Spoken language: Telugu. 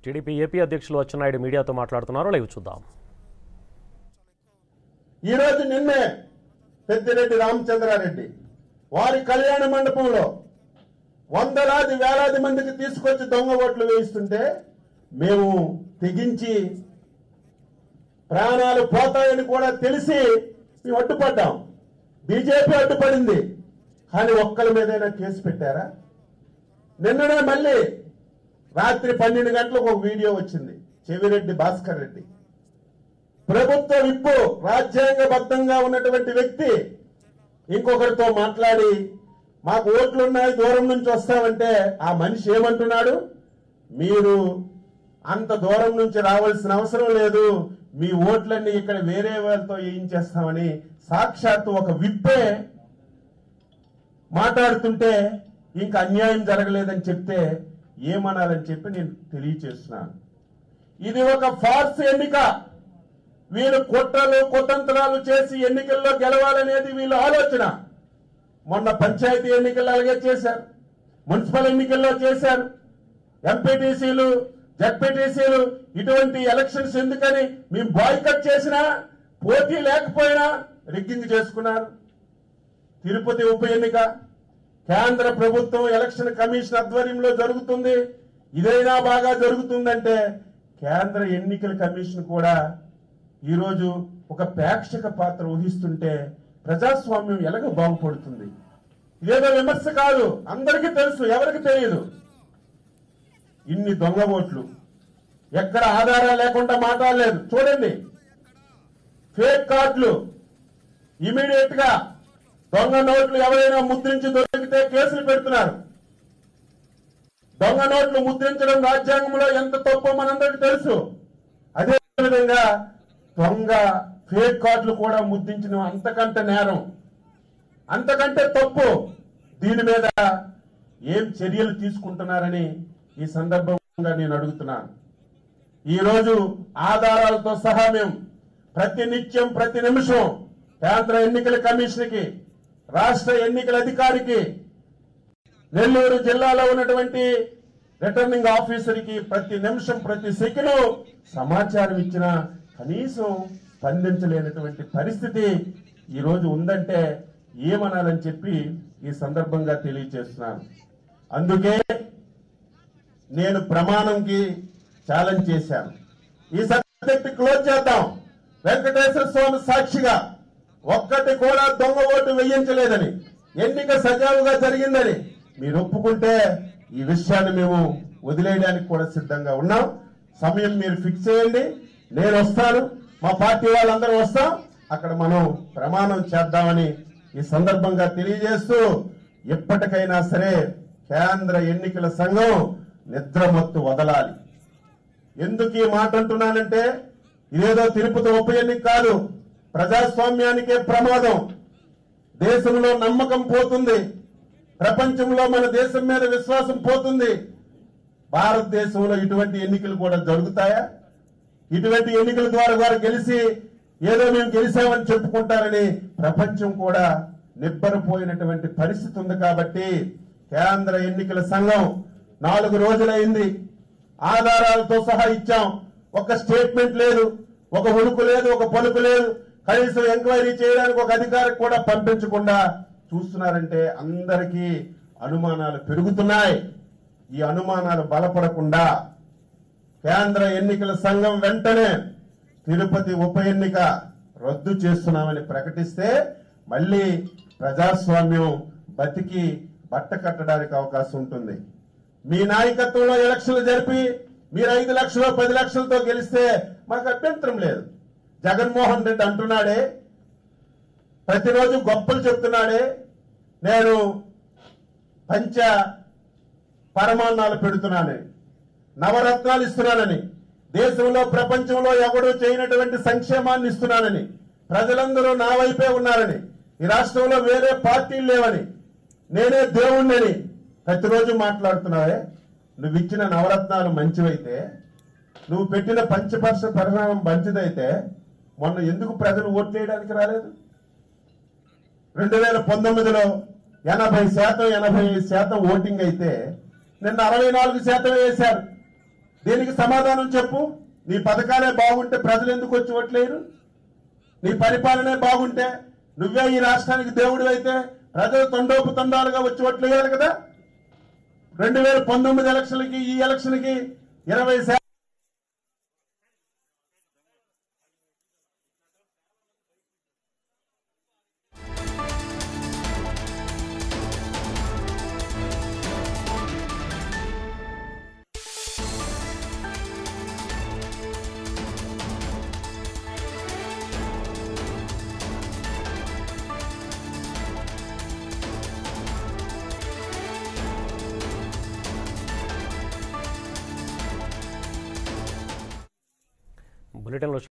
టీడీపీ ఏపీ అధ్యక్షులు అచ్చెన్నాయుడు మీడియాతో మాట్లాడుతున్నారు లైవ్ చూద్దాం ఈ రోజు నిన్నే పెద్దిరెడ్డి రామచంద్రారెడ్డి వారి కళ్యాణ మండపంలో వందలాది వేలాది మందికి తీసుకొచ్చి దొంగ ఓట్లు వేయిస్తుంటే మేము తెగించి ప్రాణాలు పోతాయని కూడా తెలిసి మేము అడ్డుపడ్డాం బీజేపీ అడ్డుపడింది కానీ ఒక్కరి మీదైనా కేసు పెట్టారా నిన్ననే మళ్ళీ రాత్రి పన్నెండు గంటలకు ఒక వీడియో వచ్చింది చెవిరెడ్డి భాస్కర్ రెడ్డి ప్రభుత్వ విప్పు రాజ్యాంగబద్ధంగా ఉన్నటువంటి వ్యక్తి ఇంకొకరితో మాట్లాడి మాకు ఓట్లున్నాయి దూరం నుంచి వస్తామంటే ఆ మనిషి ఏమంటున్నాడు మీరు అంత దూరం నుంచి రావాల్సిన అవసరం లేదు మీ ఓట్లన్నీ ఇక్కడ వేరే వాళ్ళతో వేయించేస్తామని సాక్షాత్తు ఒక విప్పే మాట్లాడుతుంటే ఇంకా అన్యాయం జరగలేదని చెప్తే ఏమనాలని చెప్పి నేను తెలియచేస్తున్నాను ఇది ఒక ఫాల్స్ ఎన్నిక వీళ్ళు కుట్రలు కుతంత్రాలు చేసి ఎన్నికల్లో గెలవాలనేది వీళ్ళ ఆలోచన మొన్న పంచాయతీ ఎన్నికల్లో అలాగే చేశారు మున్సిపల్ ఎన్నికల్లో చేశారు ఎంపీటీసీలు జడ్పీటీసీలు ఇటువంటి ఎలక్షన్స్ ఎందుకని మేము బాయ్కట్ చేసినా పోటీ లేకపోయినా రిగ్గింగ్ చేసుకున్నారు తిరుపతి ఉప ఎన్నిక కేంద్ర ప్రభుత్వం ఎలక్షన్ కమిషన్ ఆధ్వర్యంలో జరుగుతుంది ఇదైనా బాగా జరుగుతుందంటే కేంద్ర ఎన్నికల కమిషన్ కూడా ఈరోజు ఒక ప్రేక్షక పాత్ర వహిస్తుంటే ప్రజాస్వామ్యం ఎలాగ బాగుపడుతుంది ఇదేదో విమర్శ కాదు అందరికీ తెలుసు ఎవరికి తెలియదు ఇన్ని దొంగ ఓట్లు ఎక్కడ ఆధారాలు లేకుండా మాట్లాడలేదు చూడండి ఫేక్ కార్డులు ఇమీడియట్ గా దొంగ నోట్లు ఎవరైనా ముద్రించి దొరికితే కేసులు పెడుతున్నారు దొంగ నోట్లు ముద్రించడం రాజ్యాంగంలో ఎంత తప్పో మనందరికీ తెలుసు అదే విధంగా దొంగ ఫేక్ కార్డులు కూడా ముద్రించడం అంతకంటే నేరం అంతకంటే తప్పు దీని మీద ఏం చర్యలు తీసుకుంటున్నారని ఈ సందర్భంగా నేను అడుగుతున్నాను ఈ రోజు ఆధారాలతో సహా మేము ప్రతి నిత్యం ప్రతి నిమిషం కేంద్ర ఎన్నికల కమిషన్ కి రాష్ట్ర ఎన్నికల అధికారికి నెల్లూరు జిల్లాలో ఉన్నటువంటి రిటర్నింగ్ ఆఫీసర్ కి ప్రతి నిమిషం ప్రతి సెకండ్ సమాచారం ఇచ్చిన కనీసం స్పందించలేనటువంటి పరిస్థితి ఈ రోజు ఉందంటే ఏమనాలని చెప్పి ఈ సందర్భంగా తెలియజేస్తున్నాను అందుకే నేను ప్రమాణంకి ఛాలెంజ్ చేశాను ఈ సబ్జెక్ట్ క్లోజ్ చేద్దాం వెంకటేశ్వర స్వామి సాక్షిగా ఒక్కటి కూడా దొంగ ఓటు వేయించలేదని ఎన్నిక సజావుగా జరిగిందని మీరు ఒప్పుకుంటే ఈ విషయాన్ని మేము వదిలేయడానికి కూడా సిద్ధంగా ఉన్నాం సమయం మీరు ఫిక్స్ చేయండి నేను వస్తాను మా పార్టీ వాళ్ళందరూ వస్తాం అక్కడ మనం ప్రమాణం చేద్దామని ఈ సందర్భంగా తెలియజేస్తూ ఎప్పటికైనా సరే కేంద్ర ఎన్నికల సంఘం నిద్రమత్తు వదలాలి ఎందుకు ఈ మాట అంటున్నానంటే ఇదేదో తిరుపతి ఉప ఎన్నిక కాదు ప్రజాస్వామ్యానికే ప్రమాదం దేశంలో నమ్మకం పోతుంది ప్రపంచంలో మన దేశం మీద విశ్వాసం పోతుంది భారతదేశంలో ఇటువంటి ఎన్నికలు కూడా జరుగుతాయా ఇటువంటి ఎన్నికల ద్వారా వారు గెలిచి ఏదో మేము గెలిచామని చెప్పుకుంటారని ప్రపంచం కూడా నిబ్బరపోయినటువంటి పరిస్థితి ఉంది కాబట్టి కేంద్ర ఎన్నికల సంఘం నాలుగు రోజులైంది ఆధారాలతో సహా ఇచ్చాం ఒక స్టేట్మెంట్ లేదు ఒక ఉడుకు లేదు ఒక పలుకు లేదు కనీసం ఎంక్వైరీ చేయడానికి ఒక అధికారికి కూడా పంపించకుండా చూస్తున్నారంటే అందరికీ అనుమానాలు పెరుగుతున్నాయి ఈ అనుమానాలు బలపడకుండా కేంద్ర ఎన్నికల సంఘం వెంటనే తిరుపతి ఉప ఎన్నిక రద్దు చేస్తున్నామని ప్రకటిస్తే మళ్ళీ ప్రజాస్వామ్యం బతికి బట్ట కట్టడానికి అవకాశం ఉంటుంది మీ నాయకత్వంలో ఎలక్షన్లు జరిపి మీరు ఐదు లక్షలు పది లక్షలతో గెలిస్తే మాకు అభ్యంతరం లేదు జగన్మోహన్ రెడ్డి అంటున్నాడే ప్రతిరోజు గొప్పలు చెప్తున్నాడే నేను పంచ పరమాన్నాలు పెడుతున్నానని నవరత్నాలు ఇస్తున్నానని దేశంలో ప్రపంచంలో ఎవడూ చేయనటువంటి సంక్షేమాన్ని ఇస్తున్నానని ప్రజలందరూ నా వైపే ఉన్నారని ఈ రాష్ట్రంలో వేరే పార్టీలు లేవని నేనే దేవుణ్ణని ప్రతిరోజు మాట్లాడుతున్నావే నువ్వు ఇచ్చిన నవరత్నాలు మంచివైతే నువ్వు పెట్టిన పంచపర్ష పరిణామం మంచిదైతే మొన్న ఎందుకు ప్రజలు ఓట్లేయడానికి రాలేదు రెండు వేల పంతొమ్మిదిలో ఎనభై శాతం ఎనభై ఐదు శాతం ఓటింగ్ అయితే నిన్న అరవై నాలుగు శాతం వేశారు దీనికి సమాధానం చెప్పు నీ పథకాలే బాగుంటే ప్రజలు ఎందుకు వచ్చి ఓట్లేరు నీ పరిపాలనే బాగుంటే నువ్వే ఈ రాష్ట్రానికి దేవుడు అయితే ప్రజలు తండోపు తండాలుగా వచ్చి ఓట్లు వేయాలి కదా రెండు వేల పంతొమ్మిది ఎలక్షన్లకి ఈ ఎలక్షన్కి ఇరవై శాతం బులెటిన్లో